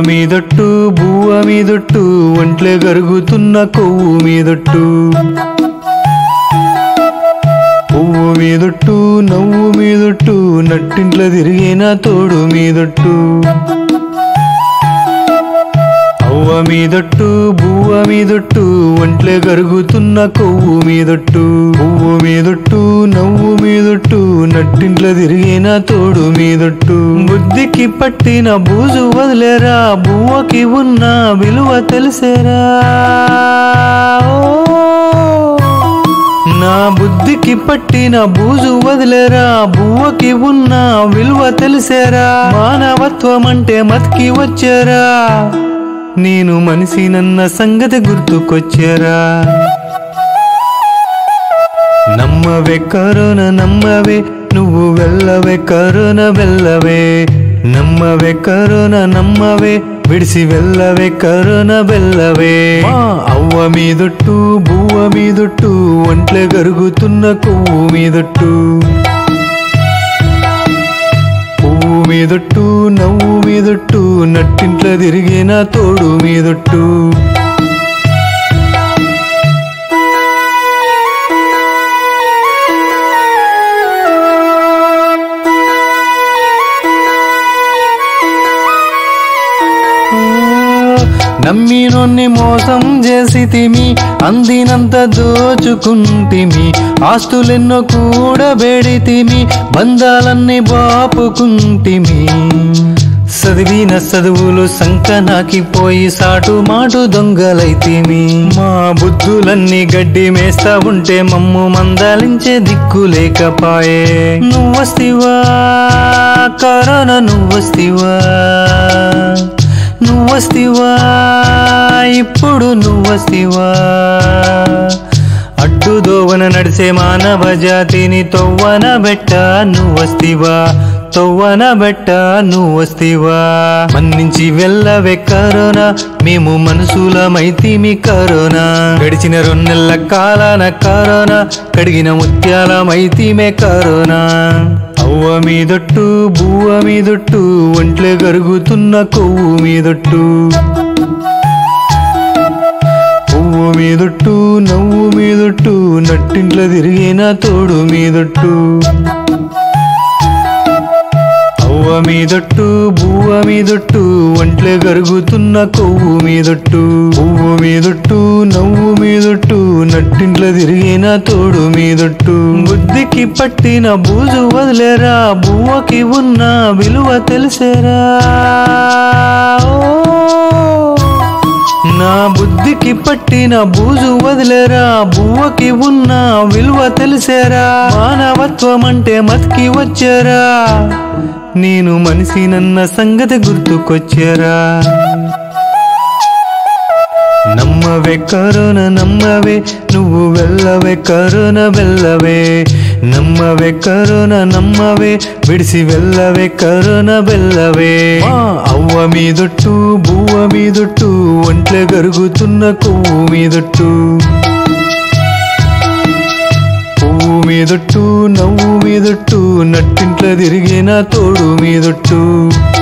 మీదొట్టు బువ్వ మీదొట్టు ఒంట్లే గరుగుతున్న కొవ్వు మీదొట్టు పువ్వు మీదొట్టు నవ్వు మీదొట్టు నట్టింట్ల తిరిగిన తోడు మీదొట్టు అవ్వ మీదొట్టు బువ్వ మీదొట్టు ఒంట్లే గరుగుతున్న కొవ్వు మీదొట్టు పువ్వు మీదొట్టు నవ్వు మీదొట్టు నట్టింట్ల తిరిగిన తోడు మీదొట్టు బుద్ధికి పట్టిన బూజు వదిలేరా బువ్వకి ఉన్న విలువ తెలిసేరా నా బుద్ధికి పట్టిన బూజు వదిలేరా బువ్వకి ఉన్న విలువ తెలిసేరా మానవత్వం అంటే మతికి వచ్చారా నేను మనిషి నన్న సంగతి గుర్తుకొచ్చారా నమ్మవే కరోన నమ్మవే నువ్వు వెళ్ళవే కరోన వెళ్ళవే నమ్మవే కరోన నమ్మవే విడిసి వెళ్ళవే కరోన వెళ్ళవే మా అవ్వ మీదొట్టు బువ్వ మీదొట్టు ఒంట్లే గరుగుతున్న కొవ్వు మీదొట్టు పువ్వు మీదొట్టు నవ్వు మీదొట్టు నట్టింట్ల తిరిగిన తోడు మీదొట్టు నమ్మినొన్ని మోసం చేసి తిమి అందినంత దోచుకుంటిమి ఆస్తులెన్నో కూడబెడితిమి బంధాలన్నీ బాపుకుంటిమి చదివిన చదువులు సంకనాకి పోయి సాటు మాటు దొంగలైతిమి మా బుద్ధులన్నీ గడ్డి మేస్తా ఉంటే మమ్ము మందలించే దిక్కు లేకపాయే నువ్వస్తివా కరోనా నువ్వస్తివా నువ్వస్తివా ఇప్పుడు నువ్వస్తివా అడ్డు దోవన నడిచే మానవ జాతిని తొవ్వన బెట్ట నువ్వస్తివా తొవ్వన బెట్ట నువ్వస్తివా మన్నించి వెళ్ళవే కరోనా మేము మనసులమైతిమి కరోనా గడిచిన రెండెళ్ల కాలాన కరోనా కడిగిన ముత్యాలమైతిమే కరోనా అవ్వ మీదొట్టు బువ్వ మీదొట్టు ఒంట్లే గరుగుతున్న కొవ్వు మీదొట్టు పువ్వు మీదొట్టు నవ్వు మీదొట్టు నట్టింట్ల తిరిగిన తోడు మీదొట్టు అవ్వ మీదొట్టు బువ్వ మీదొట్టు ఒంట్లే గరుగుతున్న కొవ్వు మీదొట్టు పువ్వు మీదొట్టు నవ్వు మీదొట్టు నట్టింట్ల తిరిగిన తోడు మీదొట్టు బుద్ధికి పట్టిన బూజు వదిలేరా బువ్వకి ఉన్న విలువ తెలిసేరా నా బుద్ధికి పట్టిన బూజు వదిలేరా బువ్వకి ఉన్న విలువ తెలిసేరా మానవత్వం అంటే మతికి వచ్చారా నేను మనిషి నన్న సంగతి గుర్తుకొచ్చారా నమ్మవే కరోన నమ్మవే నువ్వు వెళ్ళవే కరోన వెళ్ళవే నమ్మవే కరోన నమ్మవే విడిసి వెళ్ళవే కరోన వెళ్ళవే మా అవ్వ మీదొట్టు బువ్వ మీదొట్టు ఒంట్లే గరుగుతున్న కొవ్వు మీదొట్టు పువ్వు మీదొట్టు నవ్వు మీదొట్టు నట్టింట్ల తిరిగిన తోడు మీదొట్టు